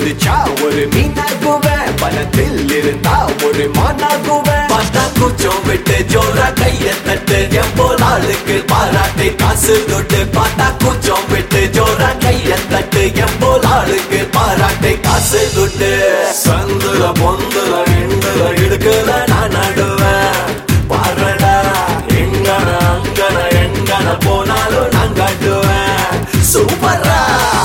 குதிச்சா ஒரு மீனாகுவேன் பணத்தில் இருந்தா ஒரு மானாகுவேன் பார்த்தா கூச்சம் விட்டு ஜோரா கைய தட்டு என் போல் ஆளுக்கு பாராட்டை காசு தொட்டு பார்த்தா கூச்சம் விட்டு ஜோரா கைய தட்டு என் போல் ஆளுக்கு பாராட்டை காசு தொட்டு சந்துல பொந்துல இண்டுல இடுக்கல நான் நடுவேன் பாருடா எங்கன அங்கன எங்கன போனாலும் நான் காட்டுவேன் சூப்பரா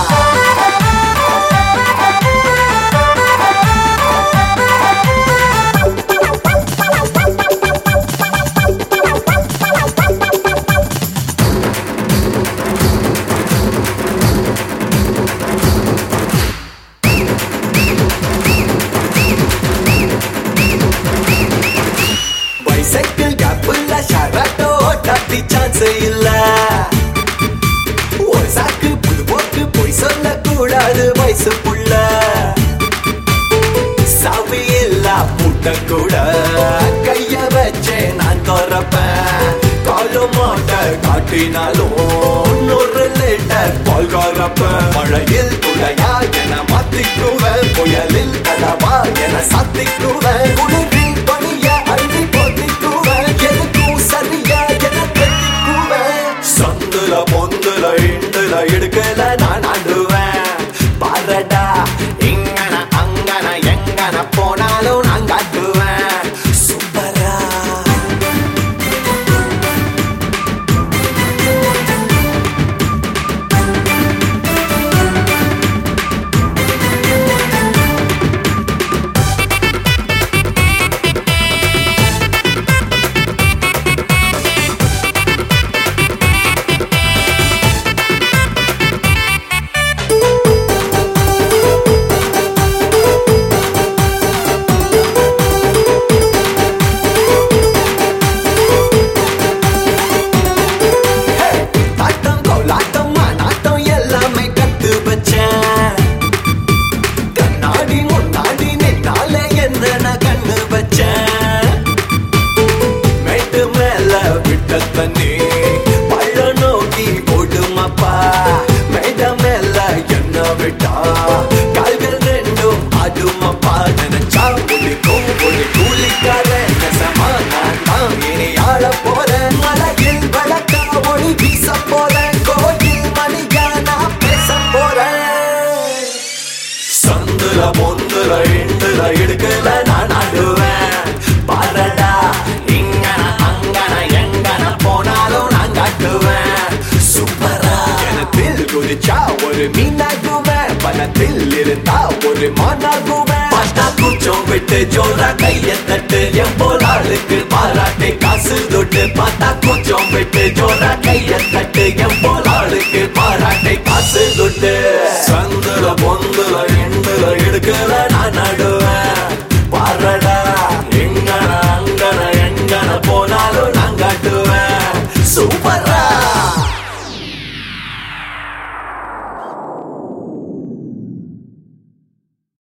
பைசைக்கிள் கேப்புல ஷராட்டோ ஓட்டாட்டி சான்ஸ் இல்ல ஒரு சாக்கு புது போக்கு போய் சொல்ல கூடாது வயசு புள்ள சாவி இல்ல பூட்ட கூட கைய வச்சே நான் திறப்பேன் காலும் மாட்ட காட்டினாலும் நூறு லிட்டர் பால் கறப்பேன் மழையில் துளையா என மாத்திக்குவேன் புயலில் கதவா என சாத்திக்குவேன் குளிரில் பணிய அள்ளி போத்திக்குவேன் எதுக்கும் சரியா என கட்டிக்குவேன் சந்துல பொந்துல இண்டுல இடுக்கல நான் ஆடுவேன் பாரடா இங்கன அங்கன எங்கன போனாலும் நான் காட்டுவேன் சூப்பரா ஆட்டம் கோலாட்டம் நாட்டம் எல்லாமே கத்து வச்சேன் கண்ணாடி முன்னாடி நின்னால என்ன நான் கண்ணு வச்சேன் மேட்டு மேல விட்ட தண்ணி பள்ள நோக்கி ஓடுமாப்பா மேட மேல என்ன விட்டா கால்கள் ரெண்டும் ஆடுமாப்பா நினைச்சா குளிக்கும் குளி கூலிக்காரன் நெசமா நான் தான் இனி ஆள போறேன் மலையில் வழக்கா ஒளி வீச போறேன் கோயில் மணியா நான் பேச போறேன் சந்துல பொந்துல இண்டுல இடுக்கல நான் ஆடுவேன் பாரடா இங்கன அங்கன எங்கன போனாலும் நான் காட்டுவேன் சூப்பரா கிணத்தில் குதிச்சா ஒரு மீனாகுவேன் பணத்தில் இருந்தா ஒரு மானாகுவேன் பார்த்தா கூச்சம் விட்டு ஜோரா கைய தட்டு என் போல் ஆளுக்கு பாராட்டை காசு தொட்டு பார்த்தா கூச்சம் விட்டு ஜோரா கைய தட்டு என் போல் ஆளுக்கு பாராட்டை காசு தொட்டு